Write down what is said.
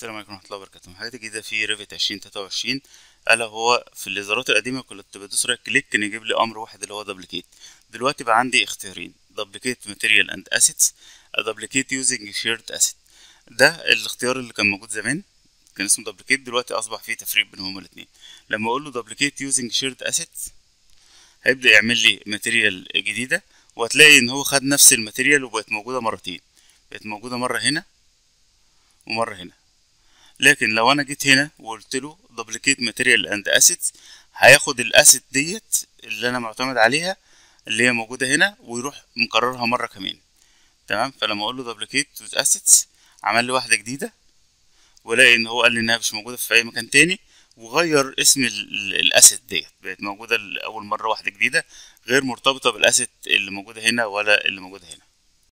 السلام عليكم ورحمة الله وبركاته حاجات جديدة في ريفت عشرين تلاتة وعشرين ألا هو في الإصدارات القديمة كنت بدوس رايت كليك كان يجيب لي أمر واحد اللي هو دبليكيت دلوقتي بقى عندي اختيارين دبليكيت ماتيريال أند أسيتس دبليكيت يوزنج شيرد أسيت ده الاختيار اللي كان موجود زمان كان اسمه دبليكيت دلوقتي أصبح فيه تفريق بينهم هما الاتنين لما أقول له دبليكيت يوزنج شيرد أسيت هيبدأ يعمل لي ماتيريال جديدة وهتلاقي إن هو خد نفس الماتيريال وبقت موجودة مرتين بقت موجودة مرة هنا ومرة هنا لكن لو انا جيت هنا وقلت له دبليكيت ماتيريال اند اسيتس هياخد الاسيت ديت اللي انا معتمد عليها اللي هي موجوده هنا ويروح مكررها مره كمان تمام فلما اقول له دبليكيت اسيتس عمل لي واحده جديده والاقي ان هو قال لي انها مش موجوده في اي مكان تاني وغير اسم الاسيت ديت بقت موجوده لاول مره واحده جديده غير مرتبطه بالاسيت اللي موجوده هنا ولا اللي موجوده هنا